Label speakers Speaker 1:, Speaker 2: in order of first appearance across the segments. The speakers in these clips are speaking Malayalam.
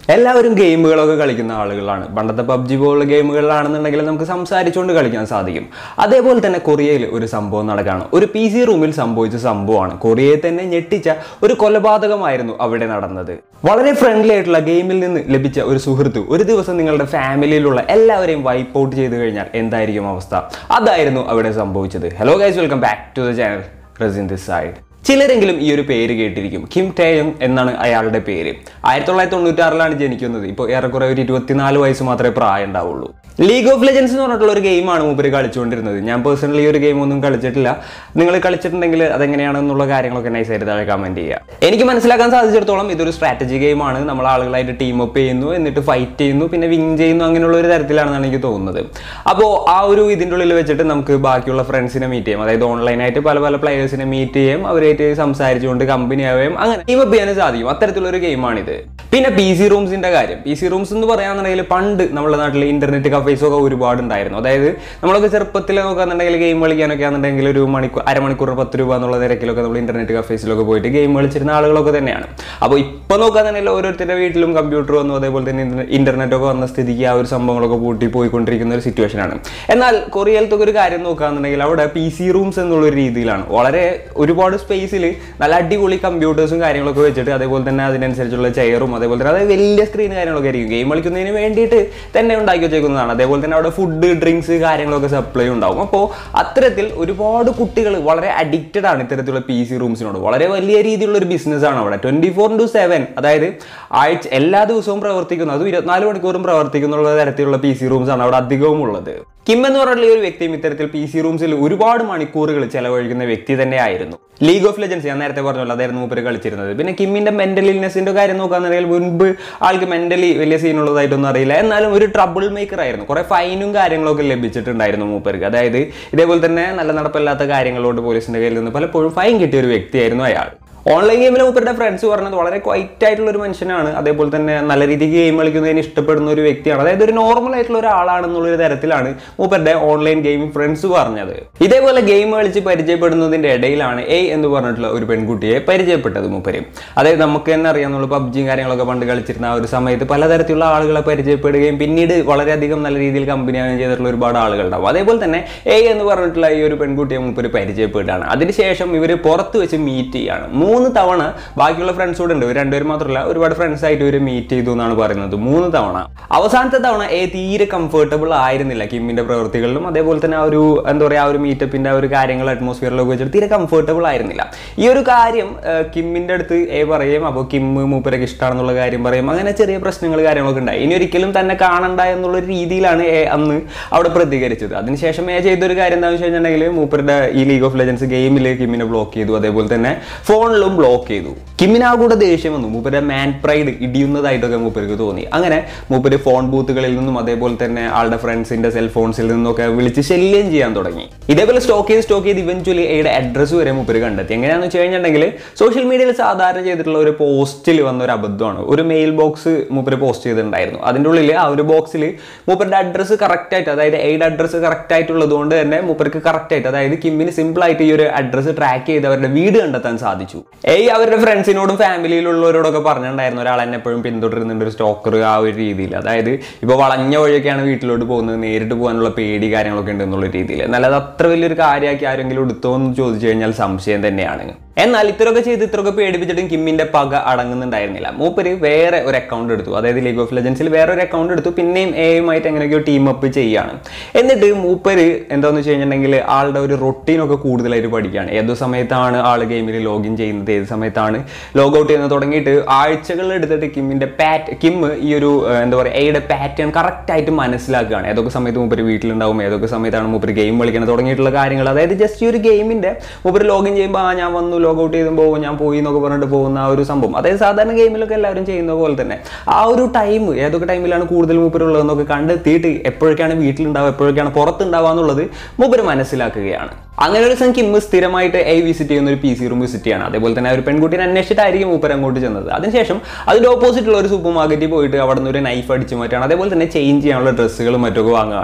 Speaker 1: എല്ലാവരും ഗെയിമുകളൊക്കെ കളിക്കുന്ന ആളുകളാണ് പണ്ടത്തെ പബ്ജി പോലുള്ള ഗെയിമുകളിലാണെന്നുണ്ടെങ്കിൽ നമുക്ക് സംസാരിച്ചുകൊണ്ട് കളിക്കാൻ സാധിക്കും അതേപോലെ തന്നെ കൊറിയയിൽ ഒരു സംഭവം നടക്കുകയാണ് ഒരു പി സി റൂമിൽ സംഭവിച്ച സംഭവമാണ് കൊറിയയെ തന്നെ ഞെട്ടിച്ച ഒരു കൊലപാതകമായിരുന്നു അവിടെ നടന്നത് വളരെ ഫ്രണ്ട്ലി ആയിട്ടുള്ള ഗെയിമിൽ നിന്ന് ലഭിച്ച ഒരു സുഹൃത്ത് ഒരു ദിവസം നിങ്ങളുടെ ഫാമിലിയിലുള്ള എല്ലാവരെയും വൈപ്പ് ഔട്ട് ചെയ്ത് കഴിഞ്ഞാൽ എന്തായിരിക്കും അവസ്ഥ അതായിരുന്നു അവിടെ സംഭവിച്ചത് hello guys welcome back to the channel Rasin this side ചിലരെങ്കിലും ഈ ഒരു പേര് കേട്ടിരിക്കും കിം ടേയം എന്നാണ് അയാളുടെ പേര് ആയിരത്തി തൊള്ളായിരത്തി തൊണ്ണൂറ്റാറിലാണ് ജനിക്കുന്നത് ഇപ്പോൾ ഏറെക്കുറെ ഒരു ഇരുപത്തിനാല് വയസ്സ് മാത്രമേ പ്രായം ഉണ്ടാവുള്ളൂ ലീഗ് ഓഫ് ലെജൻസ് എന്ന് പറഞ്ഞിട്ടുള്ള ഒരു ഗെയിമാണ് മൂപ്പര് കളിച്ചുകൊണ്ടിരുന്നത് ഞാൻ പേഴ്സണലി ഈ ഒരു ഗെയിം ഒന്നും കളിച്ചിട്ടില്ല നിങ്ങൾ കളിച്ചിട്ടുണ്ടെങ്കിൽ അതെങ്ങനെയാണെന്നുള്ള കാര്യങ്ങളൊക്കെ നൈസായിട്ട് താഴെ കമന്റ് ചെയ്യുക എനിക്ക് മനസ്സിലാക്കാൻ സാധിച്ചിടത്തോളം ഇതൊരു സ്ട്രാറ്റജി ഗെയിമാണ് നമ്മൾ ആളുകളായിട്ട് ടീം അപ്പ് ചെയ്യുന്നു എന്നിട്ട് ഫൈറ്റ് ചെയ്യുന്നു പിന്നെ വിൻ ചെയ്യുന്നു അങ്ങനെയുള്ള ഒരു തരത്തിലാണെന്നാണ് എനിക്ക് തോന്നുന്നത് അപ്പോൾ ആ ഒരു ഇതിൻ്റെ ഉള്ളിൽ വെച്ചിട്ട് നമുക്ക് ബാക്കിയുള്ള ഫ്രണ്ട്സിനെ മീറ്റ് ചെയ്യാം അതായത് ഓൺലൈനായിട്ട് പല പല പ്ലേയേഴ്സിനെ മീറ്റ് ചെയ്യാം അവരായിട്ട് സംസാരിച്ചുകൊണ്ട് കമ്പനി ആവുകയും അങ്ങനെ ടീം അപ്പ് ചെയ്യാനും സാധിക്കും അത്തരത്തിലുള്ള ഒരു ഗെയിമാണിത് പിന്നെ പി സി റൂംസിന്റെ കാര്യം പി സി റൂംസ് എന്ന് പറയാന്നുണ്ടെങ്കിൽ പണ്ട് നമ്മുടെ നാട്ടിൽ ഇന്റർനെറ്റ് കഫേസ് ഒക്കെ ഒരുപാട് ഉണ്ടായിരുന്നു അതായത് നമ്മളൊക്കെ ചെറുപ്പത്തിൽ നോക്കാന്നുണ്ടെങ്കിൽ ഗെയിം കളിക്കാനൊക്കെ ആണെന്നുണ്ടെങ്കിൽ ഒരു മണിക്കൂർ അരമണിക്കൂർ പത്ത് രൂപ എന്നുള്ള നിരക്കിലൊക്കെ നമ്മൾ ഇന്റർനെറ്റ് കഫേസിലൊക്കെ പോയിട്ട് ഗെയിം കളിച്ചിരുന്ന ആളുകളൊക്കെ തന്നെയാണ് അപ്പോൾ ഇപ്പോൾ നോക്കാന്നുണ്ടെങ്കിൽ ഓരോരുത്തരുടെ വീട്ടിലും കമ്പ്യൂട്ടർ വന്നു അതേപോലെ തന്നെ ഇന്റർനെറ്റ് ഒക്കെ വന്ന സ്ഥിതിക്ക് ആ ഒരു സംഭവങ്ങളൊക്കെ പൂട്ടി പോയിക്കൊണ്ടിരിക്കുന്ന ഒരു സിറ്റുവേഷൻ ആണ് എന്നാൽ കൊറിയയിലത്തെ ഒരു കാര്യം നോക്കുകയാണെന്നുണ്ടെങ്കിൽ അവിടെ പി സി റൂംസ് എന്നുള്ള ഒരു രീതിയിലാണ് വളരെ ഒരുപാട് സ്പേസിൽ നല്ല അടിപൊളി കമ്പ്യൂട്ടേഴ്സും കാര്യങ്ങളൊക്കെ വെച്ചിട്ട് അതേപോലെ തന്നെ അതിനനുസരിച്ചുള്ള ചെയറും അതേപോലെ തന്നെ അതായത് വലിയ സ്ക്രീൻ കാര്യങ്ങളൊക്കെ ആയിരിക്കും ഗെയിം കളിക്കുന്നതിന് വേണ്ടിയിട്ട് തന്നെ ഉണ്ടാക്കി വെച്ചേക്കുന്നതാണ് അതേപോലെ തന്നെ അവിടെ ഫുഡ് ഡ്രിങ്ക്സ് കാര്യങ്ങളൊക്കെ സപ്ലൈ ഉണ്ടാവും അപ്പോൾ അത്തരത്തിൽ ഒരുപാട് കുട്ടികൾ വളരെ അഡിക്റ്റഡ് ആണ് ഇത്തരത്തിലുള്ള പി സി റൂംസിനോട് വളരെ വലിയ രീതിയിലുള്ള ഒരു ബിസിനസ് ആണ് അവിടെ ട്വന്റി ഫോർ ടു സെവൻ അതായത് ആഴ്ച എല്ലാ ദിവസവും പ്രവർത്തിക്കുന്നു അതും ഇരുപത്തിനാല് മണിക്കൂറും പ്രവർത്തിക്കുന്നുള്ള തരത്തിലുള്ള പി സി റൂംസ് ആണ് അവിടെ അധികവും ഉള്ളത് കിം എന്ന് പറഞ്ഞിട്ടുള്ള ഈ ഒരു വ്യക്തിയും ഇത്തരത്തിൽ പി സി റൂംസിൽ ഒരുപാട് മണിക്കൂറുകൾ ചെലവഴിക്കുന്ന വ്യക്തി തന്നെയായിരുന്നു ലീഗ് ഓഫ് ലെജൻസ് ഞാൻ നേരത്തെ പറഞ്ഞല്ലോ അതായിരുന്നു മൂപ്പര് കളിച്ചിരുന്നത് പിന്നെ കിമ്മിന്റെ മെന്റൽ ഇൽനെസിന്റെ കാര്യം നോക്കാന്നുണ്ടെങ്കിൽ മുൻപ് ആൾക്ക് മെന്റലി വലിയ സീനുള്ളതായിട്ടൊന്നും അറിയില്ല എന്നാലും ഒരു ട്രബിൾ മേക്കർ ആയിരുന്നു കുറെ ഫൈനും കാര്യങ്ങളൊക്കെ ലഭിച്ചിട്ടുണ്ടായിരുന്നു മൂപ്പർക്ക് അതായത് ഇതേപോലെ തന്നെ നല്ല നടപ്പില്ലാത്ത കാര്യങ്ങളോട് പോലീസിന്റെ കയ്യിൽ നിന്ന് പലപ്പോഴും ഫൈൻ കിട്ടിയ ഒരു വ്യക്തിയായിരുന്നു അയാൾ ഓൺലൈൻ ഗെയിമിൽ മൂപ്പരുടെ ഫ്രണ്ട്സ് പറഞ്ഞത് വളരെ ക്വൈറ്റ് ആയിട്ടുള്ള ഒരു മനുഷ്യനാണ് അതേപോലെ തന്നെ നല്ല രീതിക്ക് ഗെയിം കളിക്കുന്നതിന് ഇഷ്ടപ്പെടുന്ന ഒരു വ്യക്തിയാണ് അതായത് ഒരു നോർമൽ ആയിട്ടുള്ള ഒരാളാണെന്നുള്ള ഒരു തരത്തിലാണ് മൂപ്പരുടെ ഓൺലൈൻ ഗെയിമിംഗ് ഫ്രണ്ട്സ് പറഞ്ഞത് ഇതേപോലെ ഗെയിം കളിച്ച് പരിചയപ്പെടുന്നതിന്റെ ഇടയിലാണ് എ എന്ന് പറഞ്ഞിട്ടുള്ള ഒരു പെൺകുട്ടിയെ പരിചയപ്പെട്ടത് മൂപ്പര് അതായത് നമുക്ക് തന്നെ അറിയാം നമ്മൾ പബ്ജിയും കാര്യങ്ങളൊക്കെ പണ്ട് കളിച്ചിരുന്ന ആ ഒരു സമയത്ത് പലതരത്തിലുള്ള ആളുകളെ പരിചയപ്പെടുകയും പിന്നീട് വളരെയധികം നല്ല രീതിയിൽ കമ്പനിയാകുകയും ചെയ്തിട്ടുള്ള ഒരുപാട് ആളുകളുണ്ടാവും അതേപോലെ തന്നെ എ എന്ന് പറഞ്ഞിട്ടുള്ള ഈ ഒരു പെൺകുട്ടിയെ മൂപ്പര് പരിചയപ്പെടുകയാണ് അതിനുശേഷം ഇവർ പുറത്ത് വെച്ച് മീറ്റ് ചെയ്യാണ് മൂന്ന് തവണ ബാക്കിയുള്ള ഫ്രണ്ട്സ് കൂടെ ഉണ്ട് ഇവർ രണ്ടുപേരും മാത്രമല്ല ഒരുപാട് ഫ്രണ്ട്സ് ആയിട്ട് ഇവർ മീറ്റ് ചെയ്തു എന്നാണ് പറയുന്നത് മൂന്ന് തവണ അവസാനത്തെ തവണ എ തീരെ കംഫർട്ടബിൾ ആയിരുന്നില്ല കിമ്മിന്റെ പ്രവൃത്തികളിലും അതേപോലെ തന്നെ ആ ഒരു എന്താ പറയുക ആ ഒരു മീറ്റപ്പിന്റെ ആ ഒരു കാര്യങ്ങൾ അറ്റ്മോസ്ഫിയറിലൊക്കെ വെച്ചിട്ട് തീരെ കംഫർട്ടബിൾ ആയിരുന്നില്ല ഈ ഒരു കാര്യം ആ, കിമ്മിന്റെ അടുത്ത് എ പറയും അപ്പോൾ കിമ്മ് മൂപ്പരൊക്കെ ഇഷ്ടമാണെന്നുള്ള കാര്യം പറയും അങ്ങനെ ചെറിയ പ്രശ്നങ്ങൾ കാര്യങ്ങളൊക്കെ ഉണ്ടായി ഇനി ഒരിക്കലും തന്നെ കാണണ്ട എന്നുള്ള ഒരു രീതിയിലാണ് എ അന്ന് അവിടെ പ്രതികരിച്ചത് അതിനുശേഷം എ ചെയ്തൊരു കാര്യം എന്താണെന്ന് വെച്ച് കഴിഞ്ഞിട്ടുണ്ടെങ്കിൽ മൂപ്പരുടെ ഈ ലീഗ് ഓഫ് ലെജൻസ് ഗെയിമിൽ കിമ്മിനെ ബ്ലോക്ക് ചെയ്തു അതേപോലെ തന്നെ ഫോണിലും ബ്ലോക്ക് ചെയ്തു കിമ്മിന് ആ കൂടെ ദേഷ്യം വന്നു മൂപ്പരുടെ മാൻ പ്രൈഡ് ഇടിയുന്നതായിട്ടൊക്കെ മൂപ്പർക്ക് തോന്നി അങ്ങനെ മൂപ്പര് ഫോൺ ബൂത്തുകളിൽ നിന്നും അതേപോലെ തന്നെ ആളുടെ ഫ്രണ്ട്സിന്റെ സെൽ ഫോൺസിൽ നിന്നൊക്കെ വിളിച്ച് ശല്യം ചെയ്യാൻ തുടങ്ങി ഇതേപോലെ സ്റ്റോക്ക് ചെയ്ത് സ്റ്റോക്ക് ചെയ്ത് ഇവൻച്വലി എയുടെ അഡ്രസ്സ് വരെ മൂപ്പര് കണ്ടെത്തി എങ്ങനെയാണെന്ന് വെച്ച് കഴിഞ്ഞിട്ടുണ്ടെങ്കിൽ സോഷ്യൽ മീഡിയയിൽ സാധാരണ ചെയ്തിട്ടുള്ള ഒരു പോസ്റ്റിൽ വന്ന ഒരു അബദ്ധമാണ് ഒരു മെയിൽ ബോക്സ് മൂപ്പര് പോസ്റ്റ് ചെയ്തിട്ടുണ്ടായിരുന്നു അതിൻ്റെ ഉള്ളിൽ ആ ഒരു ബോക്സിൽ മൂപ്പരുടെ അഡ്രസ്സ് കറക്റ്റ് ആയിട്ട് അതായത് എയ്ഡ് അഡ്രസ്സ് കറക്റ്റ് ആയിട്ടുള്ളത് കൊണ്ട് തന്നെ മൂപ്പർക്ക് കറക്റ്റ് ആയിട്ട് അതായത് കിമ്മിന് സിമ്പിൾ ആയിട്ട് ഈ ഒരു അഡ്രസ്സ് ട്രാക്ക് ചെയ്ത് അവരുടെ വീട് കണ്ടെത്താൻ സാധിച്ചു ഏയ് അവരുടെ ഫ്രണ്ട്സിനോടും ഫാമിലിയിലുള്ളവരോടൊക്കെ പറഞ്ഞിട്ടുണ്ടായിരുന്നു ഒരാൾ എന്നെ എപ്പോഴും പിന്തുടരുന്നുണ്ട് ഒരു സ്റ്റോക്കർ ആ ഒരു രീതിയിൽ അതായത് ഇപ്പോൾ വളഞ്ഞ വഴിയൊക്കെയാണ് വീട്ടിലോട്ട് പോകുന്നത് നേരിട്ട് പോകാനുള്ള പേടി കാര്യങ്ങളൊക്കെ ഉണ്ട് എന്നുള്ള രീതിയിൽ എന്നാൽ അത് അത്ര വലിയൊരു കാര്യമാക്കി ആരെങ്കിലും എടുത്തോ എന്ന് ചോദിച്ചു കഴിഞ്ഞാൽ സംശയം തന്നെയാണ് എന്നാൽ ഇത്രയൊക്കെ ചെയ്ത് ഇത്രയൊക്കെ പേടിപ്പിച്ചിട്ടും കിമ്മിന്റെ പക അടങ്ങുന്നുണ്ടായിരുന്നില്ല മൂപ്പര് വേറെ ഒരു അക്കൗണ്ട് എടുത്തു അതായത് ലീഗ് ഓഫ് ലെജൻസിൽ വേറെ ഒരു അക്കൗണ്ട് എടുത്തു പിന്നെയും എയുമായിട്ട് എങ്ങനെയൊക്കെയോ ടീം അപ്പ് ചെയ്യാണ് എന്നിട്ട് മൂപ്പര് എന്താണെന്ന് വെച്ച് കഴിഞ്ഞിട്ടുണ്ടെങ്കിൽ ആളുടെ ഒരു റൊട്ടീനൊക്കെ കൂടുതലായിട്ട് പഠിക്കുകയാണ് ഏത് സമയത്താണ് ആൾ ഗെയിമിൽ ലോഗിൻ ചെയ്യുന്നത് ഏത് സമയത്താണ് ലോഗ് ഔട്ട് ചെയ്യുന്നത് തുടങ്ങിയിട്ട് ആഴ്ചകൾ എടുത്തിട്ട് കിമ്മിന്റെ പാറ്റ് കിം ഈ ഒരു ഏഹ്, എന്താ പറയുക എയുടെ പാറ്റേൺ കറക്റ്റ് ആയിട്ട് മനസ്സിലാക്കുകയാണ് ഏതൊക്കെ സമയത്ത് മൂപ്പര് വീട്ടിലുണ്ടാവും ഏതൊക്കെ സമയത്താണ് മൂപ്പര് ഗെയിം കളിക്കുന്നത് തുടങ്ങിയിട്ടുള്ള കാര്യങ്ങൾ അതായത് ജസ്റ്റ് ഈ ഒരു ഗെയിമിന്റെ മൂപ്പര് ലോഗിൻ ചെയ്യുമ്പോൾ ആ ഞാൻ വന്നു ലോഗ് ഔട്ട് ചെയ്തും പോകും ഞാൻ പോയി എന്നൊക്കെ പറഞ്ഞിട്ട് പോകുന്ന ആ ഒരു സംഭവം അതായത് സാധാരണ ഗെയിമിലൊക്കെ എല്ലാവരും ചെയ്യുന്ന പോലെ തന്നെ ആ ഒരു ടൈം ഏതൊക്കെ ടൈമിലാണ് കൂടുതൽ മൂപ്പരുള്ളതെന്നൊക്കെ കണ്ടെത്തിയിട്ട് എപ്പോഴൊക്കെയാണ് വീട്ടിലുണ്ടാവുക എപ്പോഴൊക്കെയാണ് പുറത്തുണ്ടാവുക എന്നുള്ളത് മൂപ്പര് മനസ്സിലാക്കുകയാണ് അങ്ങനെ ഒരു സംഖ്യ ഇമ്മ് സ്ഥിരമായിട്ട് എ വിസിറ്റ് ചെയ്യുന്ന ഒരു പി സി റൂം വിസിറ്റ് ചെയ്യണം അതേപോലെ തന്നെ ആ ഒരു പെൺകുട്ടിനെ അന്വേഷിച്ചിട്ടായിരിക്കും മൂപ്പർ അങ്ങോട്ട് ചെന്നത് അതിനുശേഷം അതിന്റെ ഓപ്പോസിറ്റ് ഉള്ള ഒരു സൂപ്പർ മാർക്കറ്റിൽ പോയിട്ട് അവിടെ നിന്ന് ഒരു നൈഫ് അടിച്ചു മാറ്റാണ് അതേപോലെ തന്നെ ചേഞ്ച് ചെയ്യാനുള്ള ഡ്രസ്സുകളും മറ്റൊക്കെ വാങ്ങുകയാണ്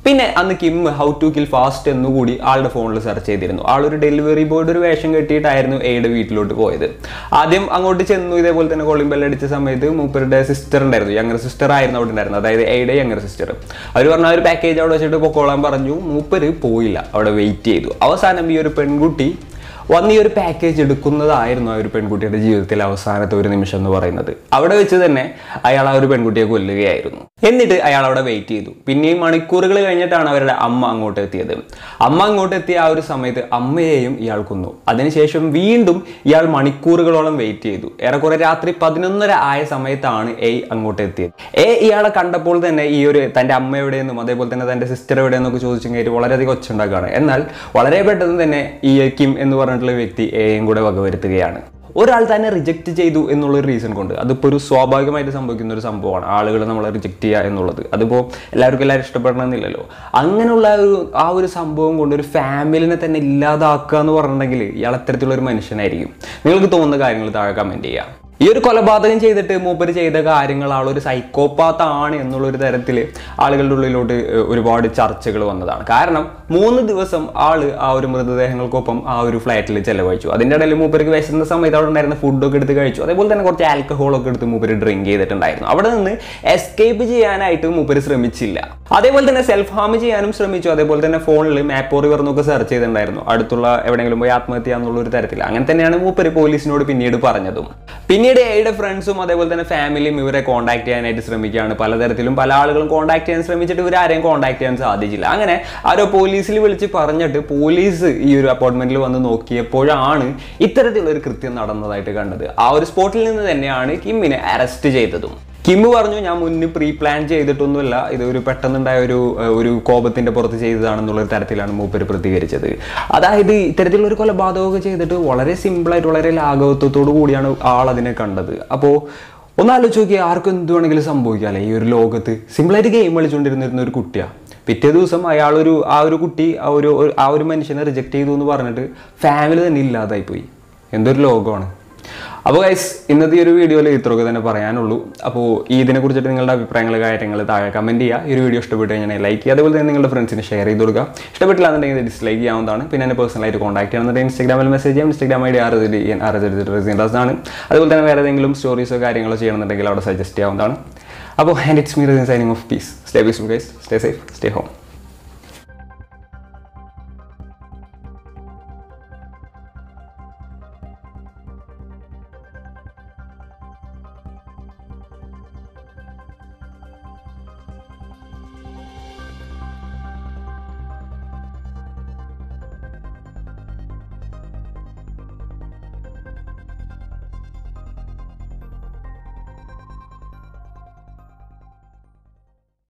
Speaker 1: പിന്നെ അന്ന് Kim how to kill fast എന്നുകൂടി ആളുടെ ഫോണിൽ സെർച്ച് ചെയ്തിരുന്നു ആളൊരു ഡെലിവറി ബോയുടെ ഒരു വേഷം കെട്ടിയിട്ടായിരുന്നു എയുടെ വീട്ടിലോട്ട് പോയത് ആദ്യം അങ്ങോട്ട് ചെന്നു ഇതേപോലെ തന്നെ കോളിംഗ് ബെൽ അടിച്ച സമയത്ത് മൂപ്പരുടെ സിസ്റ്റർ ഉണ്ടായിരുന്നു യങ്ങർ സിസ്റ്റർ ആയിരുന്നു അവിടെ ഉണ്ടായിരുന്നത് അതായത് എയുടെ യങ്ങർ സിസ്റ്റർ അവർ പറഞ്ഞ ആ ഒരു പാക്കേജ് അവിടെ വെച്ചിട്ട് പൊക്കോളാൻ പറഞ്ഞു മൂപ്പര് പോയില്ല അവിടെ വെയിറ്റ് ചെയ്തു അവസാനം ഈ ഒരു പെൺകുട്ടി വന്ന് ഈ ഒരു പാക്കേജ് എടുക്കുന്നതായിരുന്നു ആ ഒരു പെൺകുട്ടിയുടെ ജീവിതത്തിലെ അവസാനത്തെ ഒരു നിമിഷം എന്ന് പറയുന്നത് അവിടെ വെച്ച് തന്നെ അയാൾ ആ ഒരു പെൺകുട്ടിയെ കൊല്ലുകയായിരുന്നു എന്നിട്ട് അയാൾ അവിടെ വെയിറ്റ് ചെയ്തു പിന്നെയും മണിക്കൂറുകൾ കഴിഞ്ഞിട്ടാണ് അവരുടെ അമ്മ അങ്ങോട്ട് എത്തിയത് അമ്മ അങ്ങോട്ട് എത്തിയ ആ ഒരു സമയത്ത് അമ്മയെയും ഇയാൾ കൊന്നു അതിനുശേഷം വീണ്ടും ഇയാൾ മണിക്കൂറുകളോളം വെയിറ്റ് ചെയ്തു ഏറെക്കുറെ രാത്രി പതിനൊന്നര ആയ സമയത്താണ് എ അങ്ങോട്ട് എത്തിയത് എ ഇയാളെ കണ്ടപ്പോൾ തന്നെ ഈ ഒരു തൻ്റെ അമ്മ എവിടെയെന്നും അതേപോലെ തന്നെ തൻ്റെ സിസ്റ്റർ എവിടെയെന്നൊക്കെ ചോദിച്ചു കഴിഞ്ഞിട്ട് വളരെയധികം ഒച്ചുണ്ടാക്കുകയാണ് എന്നാൽ വളരെ പെട്ടെന്ന് തന്നെ ഈ കിം എന്ന് പറഞ്ഞിട്ടുള്ള വ്യക്തി എയും കൂടെ വകവരുത്തുകയാണ് ഒരാൾ തന്നെ റിജക്റ്റ് ചെയ്തു എന്നുള്ള ഒരു റീസൺ കൊണ്ട് അതിപ്പോൾ ഒരു സ്വാഭാവികമായിട്ട് സംഭവിക്കുന്ന ഒരു സംഭവമാണ് ആളുകൾ നമ്മളെ റിജക്റ്റ് ചെയ്യുക എന്നുള്ളത് അതിപ്പോൾ എല്ലാവർക്കും എല്ലാവരും ഇഷ്ടപ്പെടണമെന്നില്ലല്ലോ അങ്ങനെയുള്ള ഒരു ആ ഒരു സംഭവം കൊണ്ട് ഒരു ഫാമിലിനെ തന്നെ ഇല്ലാതാക്കുക എന്ന് പറഞ്ഞിട്ടുണ്ടെങ്കിൽ ഇയാൾ അത്തരത്തിലുള്ള ഒരു മനുഷ്യനായിരിക്കും നിങ്ങൾക്ക് തോന്നുന്ന കാര്യങ്ങൾ താഴെ കമൻറ്റ് ചെയ്യാം ഈ ഒരു കൊലപാതകം ചെയ്തിട്ട് മൂപ്പര് ചെയ്ത കാര്യങ്ങൾ ആളൊരു സൈക്കോപാത്ത് ആണ് എന്നുള്ള ഒരു തരത്തിൽ ആളുകളുടെ ഉള്ളിലോട്ട് ഏഹ്, ഒരുപാട് ചർച്ചകൾ വന്നതാണ് കാരണം മൂന്ന് ദിവസം ആള് ആ ഒരു മൃതദേഹങ്ങൾക്കൊപ്പം ആ ഒരു ഫ്ലാറ്റിൽ ചെലവഴിച്ചു അതിൻ്റെ ഇടയിൽ മൂപ്പർക്ക് വിശന്ന സമയത്ത് അവിടെ ഉണ്ടായിരുന്ന ഫുഡൊക്കെ എടുത്ത് കഴിച്ചു അതേപോലെ തന്നെ കുറച്ച് ആൽക്കഹോളൊക്കെ എടുത്ത് മൂപ്പര് ഡ്രിങ്ക് ചെയ്തിട്ടുണ്ടായിരുന്നു അവിടെ നിന്ന് എസ്കേപ്പ് ചെയ്യാനായിട്ട് മൂപ്പര് ശ്രമിച്ചില്ല അതേപോലെ തന്നെ സെൽഫ് ഹാം ചെയ്യാനും ശ്രമിച്ചു അതേപോലെ തന്നെ ഫോണിൽ മാപ്പോ റിവർ എന്നൊക്കെ സെർച്ച് ചെയ്തിട്ടുണ്ടായിരുന്നു അടുത്തുള്ള എവിടെയെങ്കിലും പോയി ആത്മഹത്യ എന്നുള്ള ഒരു തരത്തിൽ അങ്ങനെ തന്നെയാണ് മൂപ്പര് പോലീസിനോട് പിന്നീട് പറഞ്ഞതും പിന്നീട് എയുടെ ഫ്രണ്ട്സും അതേപോലെ തന്നെ ഫാമിലിയും ഇവരെ കോൺടാക്ട് ചെയ്യാനായിട്ട് ശ്രമിക്കുകയാണ് പലതരത്തിലും പല ആളുകളും കോൺടാക്ട് ചെയ്യാൻ ശ്രമിച്ചിട്ട് ഇവർ ആരെയും കോൺടാക്ട് ചെയ്യാൻ സാധിച്ചില്ല അങ്ങനെ ആരോ പോലീസിൽ വിളിച്ച് പറഞ്ഞിട്ട് പോലീസ് ഈ ഒരു അപ്പോയിന്റ്മെന്റിൽ വന്ന് നോക്കിയപ്പോഴാണ് ഇത്തരത്തിലുള്ള ഒരു കൃത്യം നടന്നതായിട്ട് കണ്ടത് ആ ഒരു സ്പോട്ടിൽ നിന്ന് തന്നെയാണ് കിമ്മിനെ അറസ്റ്റ് ചെയ്തതും കിമ്മ് പറഞ്ഞു ഞാൻ മുന്നിൽ പ്രീ പ്ലാൻ ചെയ്തിട്ടൊന്നുമില്ല ഇത് ഒരു പെട്ടെന്നുണ്ടായ ഒരു ഏഹ്, ഒരു കോപത്തിന്റെ പുറത്ത് ചെയ്തതാണെന്നുള്ള ഒരു തരത്തിലാണ് മൂപ്പര് പ്രതികരിച്ചത് അതായത് ഇത്തരത്തിലുള്ള ഒരു കൊലപാതകമൊക്കെ ചെയ്തിട്ട് വളരെ സിമ്പിളായിട്ട് വളരെ ലാഘവത്വത്തോടു കൂടിയാണ് ആൾ അതിനെ കണ്ടത് അപ്പോൾ ഒന്ന് ആലോചിച്ച് നോക്കിയാൽ ആർക്കും എന്ത് വേണമെങ്കിലും സംഭവിക്കാമല്ലേ ഈ ഒരു ലോകത്ത് സിമ്പിളായിട്ട് ഗെയിം കളിച്ചുകൊണ്ടിരുന്നിരുന്ന ഒരു കുട്ടിയാണ് പിറ്റേ ദിവസം അയാളൊരു ആ ഒരു കുട്ടി ആ ഒരു ഒരു- ആ ഒരു മനുഷ്യനെ റിജക്ട് ചെയ്തു എന്ന് പറഞ്ഞിട്ട് ഫാമിലി തന്നെ ഇല്ലാതായി പോയി എന്തൊരു ലോകമാണ് അപ്പോൾ ഗൈസ് ഇന്നത്തെ ഈ ഒരു വീഡിയോയിൽ ഇത്രയൊക്കെ തന്നെ പറയാനുള്ളൂ അപ്പോൾ ഈ ഇതിനെ കുറിച്ചിട്ട് നിങ്ങളുടെ അഭിപ്രായങ്ങൾ കാര്യങ്ങൾ താഴെ കമൻറ്റ് ചെയ്യുക ഈ ഒരു വീഡിയോ ഇഷ്ടപ്പെട്ട് കഴിഞ്ഞാൽ ലൈക്ക് ചെയ്യുക അതുപോലെ തന്നെ നിങ്ങളുടെ ഫ്രണ്ട്സിന് ഷെയർ ചെയ്ത് കൊടുക്കുക ഇഷ്ടപ്പെട്ടില്ല എന്നുണ്ടെങ്കിൽ ഡിസ്ലൈക്ക് ചെയ്യാവുന്നതാണ് പിന്നെ എന്നെ പേഴ്സണലായിട്ട് കോൺടാക്ട് ചെയ്യണമെന്നുണ്ടെങ്കിൽ ഇൻസ്റ്റാഗ്രാമിൽ മെസ്സേജ് ചെയ്യാം Instagram I D R R ആണ് അതുപോലെ തന്നെ വേറെ ഏതെങ്കിലും സ്റ്റോറീസോ കാര്യങ്ങളോ ചെയ്യണമെന്നുണ്ടെങ്കിൽ അവിടെ സജസ്റ്റ് ചെയ്യാവുന്നതാണ് അപ്പോൾ and it's me signing off peace stay peace guys stay safe stay home